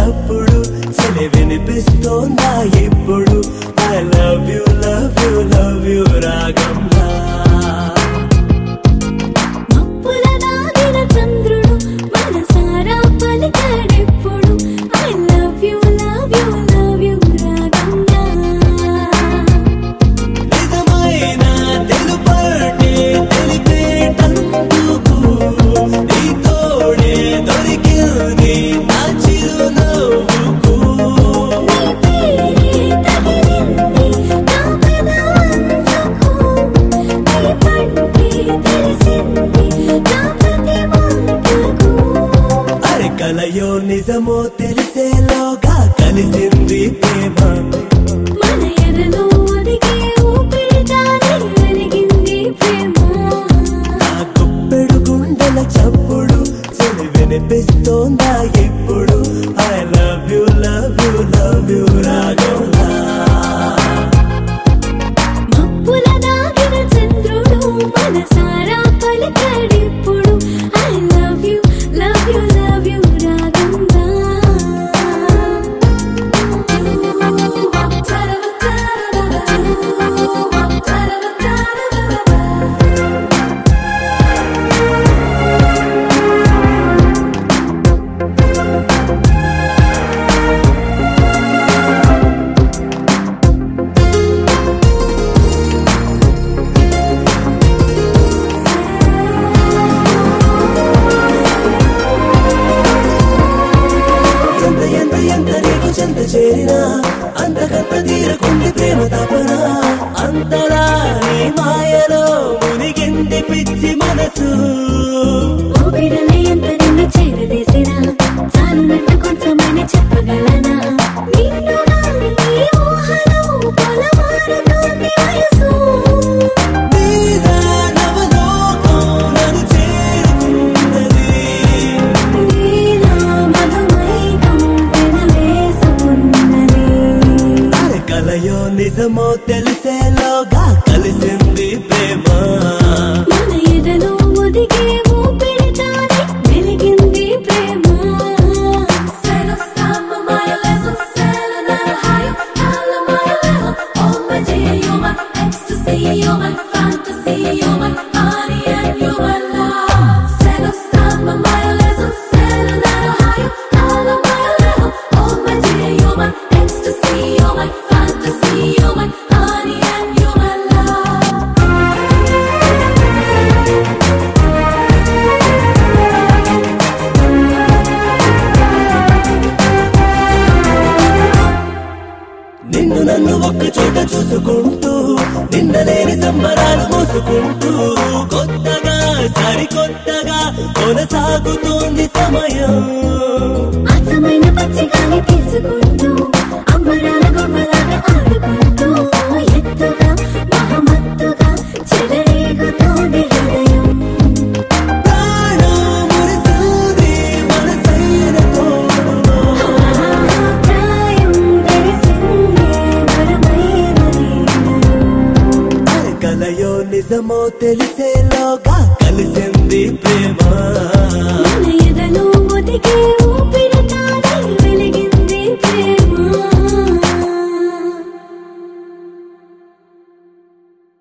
చప్పుడు చలి వినిపిస్తోందా ఇప్పుడు I love you love you love you రాగంలా మప్పుల దాగిన చంద్రుడు మనసారా పలికాడెప్పుడు I love you love you love you రాగంగా నిజమైన తెలుపటే తెలిపేటందుకు నీ తోడే దొరికింది నా చిరునవ్వుకు నీ పేరే తగిలింది నా పెదవంచుకు నీ పంటే తెలిసింది నా ప్రతి మాటకు అరే కలయో నిజమో తెలిసేలోగా కలిసింది ప్రేమ మన ఎదలో ఒదిగే ఊపిరితానే వెలిగింది ప్రేమ నా గుప్పెడు గుండెల చప్పుడు చలి వినిపిస్తోందా ఇప్పుడు I love you love you love you రాగంలా మప్పుల దాగిన చంద్రుడు మనసారా పలికాడిప్పుడు I love you love you love you రాగంగా ఎంత ఎంత ఎంత నీకు చెంత చేరినా అంతకంత తీరకుంది ప్రేమ తపన అంతలా నీ మాయలో మునిగింది పిచ్చి మనసు ఊపిరిలో ఎంత నిన్ను చేరదీసినా చాలునట్టు కొంచెమైనా చెప్పగలనా నిన్నుగా నీ ఊహలో పొలమారుతోంది వయసు మీద నవలోకం నన్ను చేరుకున్నది నీలో మధుమైకం పెనవేసుకున్నది అరే కలయో నిజమో తెలిసేలోగా కలిసింది ప్రేమ మన ఎదలో ఒదిగే ఊపిరితానే వెలిగింది ప్రేమ You're my fantasy, you're my honey, and you're my love. Set of stop my mile, settle down higher, all my level. Oh my dear, you're my ecstasy, you're my fantasy, you're my honey, and you're my love. నిన్ను నన్ను ఒక్క చోట చూసుకుంటూ నిన్నలేని సంబరాలు మోసుకుంటూ కొత్తగా సరికొత్తగా కొనసాగుతోంది సమయం అచ్చమైన పచ్చిగాని పీల్చుకుంటూ అంబరాల గువ్వలాగా ఆడుకుంటూ ఎత్తుగా మహమత్తుగా చెలరేగుతోంది హృదయం ప్రాణం మురిసింది మనసైన తోడులో. ప్రాయం తెలిసింది వరమైన అరే కలయో నిజమో తెలిసేలోగా కలిసింది ప్రేమ మన ఎదలో ఒదిగే ఊపిరితానే వెలిగింది ప్రేమ